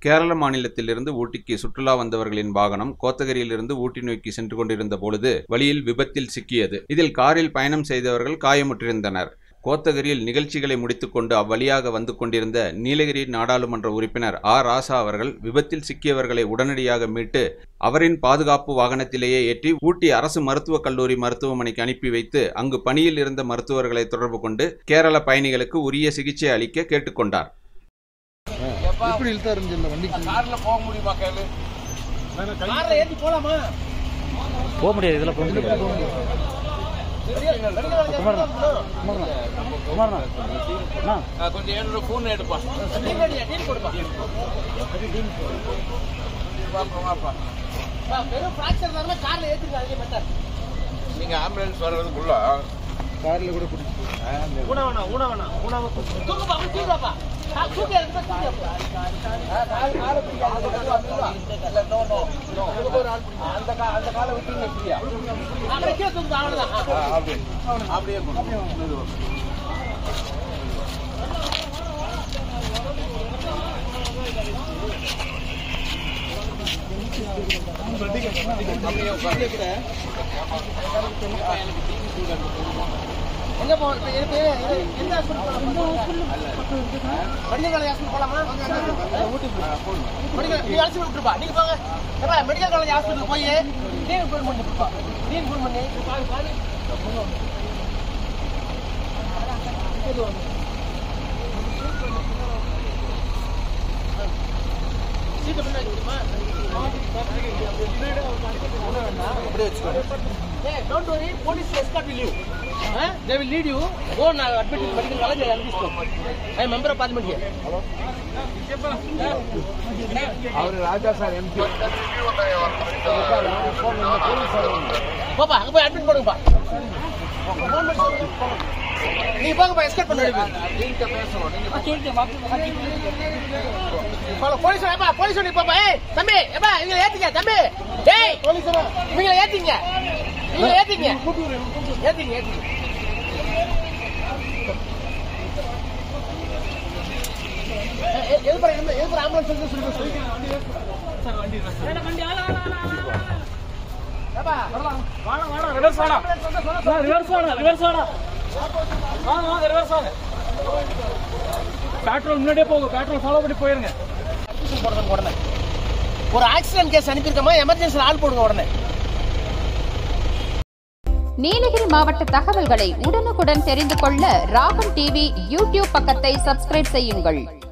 கேரள மாநிலத்திலிருந்து ஊட்டிக்கு சுற்றுலா வந்தவர்களின் வாகனம் கோத்தகிரியிலிருந்து ஊட்டி நோக்கி சென்று கொண்டிருந்த பொழுது வழியில் விபத்தில் சிக்கியது இதில் காரில் பயணம் செய்தவர்கள் காயமுற்றிருந்தனர் கோத்தகிரியில் நிகழ்ச்சிகளை முடித்துக்கொண்டு அவ்வழியாக வந்து கொண்டிருந்த நீலகிரி நாடாளுமன்ற உறுப்பினர் ஆ ராசா அவர்கள் விபத்தில் சிக்கியவர்களை உடனடியாக மீட்டு அவரின் பாதுகாப்பு வாகனத்திலேயே ஏற்றி ஊட்டி அரசு மருத்துவக் கல்லூரி மருத்துவமனைக்கு அனுப்பி வைத்து அங்கு பணியில் இருந்த மருத்துவர்களை தொடர்பு கொண்டு கேரள பயணிகளுக்கு உரிய சிகிச்சை அளிக்க கேட்டுக்கொண்டார் எப்படி இழுத்தா இருந்துச்சு இந்த வண்டிக்கு கார்ல போக முடியுமா கையில கார்ல ஏத்தி போலாமா போக முடியாது இதில் போக முடியாது குமார்ண்ணா குமார்ண்ணா அண்ணா கொஞ்சம் என்னோட போன் எடுப்பா வெறும் ஃபிராக்சர் தானே கார்ல ஏத்திட்டு அதுக்கு பெட்டர் நீங்க ஆம்புலன்ஸ் வர்றதுக்குள்ள கார்ல கூட பிடிச்சி ஊன வேணாம் ஊன வேணாம் ஊனாம தூக்குப்பா அப்படி தூக்குப்பா ஆ, தூக்கு அதுக்கு மேல தூக்கு ஆ, கால் கால பிடிக்காது இல்ல நோ நோ நோ அந்த கா அந்த காலை விட்டீங்க ஃப்ரீயா அப்படியே கீழே தூக்கு அவ்வளவுதான் ஆ, அப்படியே அப்படியே கொண்டு எங்க போ இப்ப இது இது எந்த ஹாஸ்பிடல் மெடிக்கல் காலேஜ் ஹாஸ்பிடல் போலாமா ஊட்டி மெடிக்கல் நீ அழைச்சி விட்டுருப்பா நீங்க போங்க ஏப்பா மெடிக்கல் காலேஜ் ஹாஸ்பிடல் போய் நீங்க ஃபோன் பண்ணி கொடுப்பா நீங்க ஃபோன் பண்ணி பாரு பாரு சீட்டு பின்னாடி விடுமா அப்படியே வச்சுக்கோ Hey, don't worry, police will escort will you. Huh? They will lead you. Go and uh, admit in medical college and this one. I am member of parliament here. அவர் ராஜா சார் எம்பி போப்பா அங்க போய் admit பண்ணுங்கப்பா Phone பண்ணி சொல்லுங்க. நீங்க போங்கப்பா எஸ்கேட் பண்ண போலீஸ் ஏப்பா போலீஸ் சொல்லி பாப்பா ஏய் தம்பி ஏப்பா இவங்க ஏத்திங்க தம்பி டேய் போலீஸ் இவங்க ஏத்திங்க இவங்க ஏத்திங்க ஏத்திங்க ஏத்திங்க ஏ- ஏ- எது பாரு எது பாரு ஆம்புலன்ஸ் வந்து சொல்லி சொல்லி ஏப்பா ரிவர்ஸ் வாடா ரிவர்ஸ் வாடா ரிவர்ஸ் வாடா வாங்க வாங்க ரிவர்ஸ் வாங்க பெட்ரோல் முன்னாடியே போகும் பெட்ரோல் ஃபாலோ பண்ணி போயிருங்க அட்மிஷன் போடுறதுக்கு உடனே ஒரு ஆக்சிடென்ட் கேஸ் அனுப்பியிருக்கோமா எமர்ஜென்சியில் ஆள் போடுங்க உடனே நீலகிரி மாவட்ட தகவல்களை உடனுக்குடன் தெரிந்து கொள்ள ராகம் டிவி யூடியூப் பக்கத்தை சப்ஸ்கிரைப் செய்யுங்கள்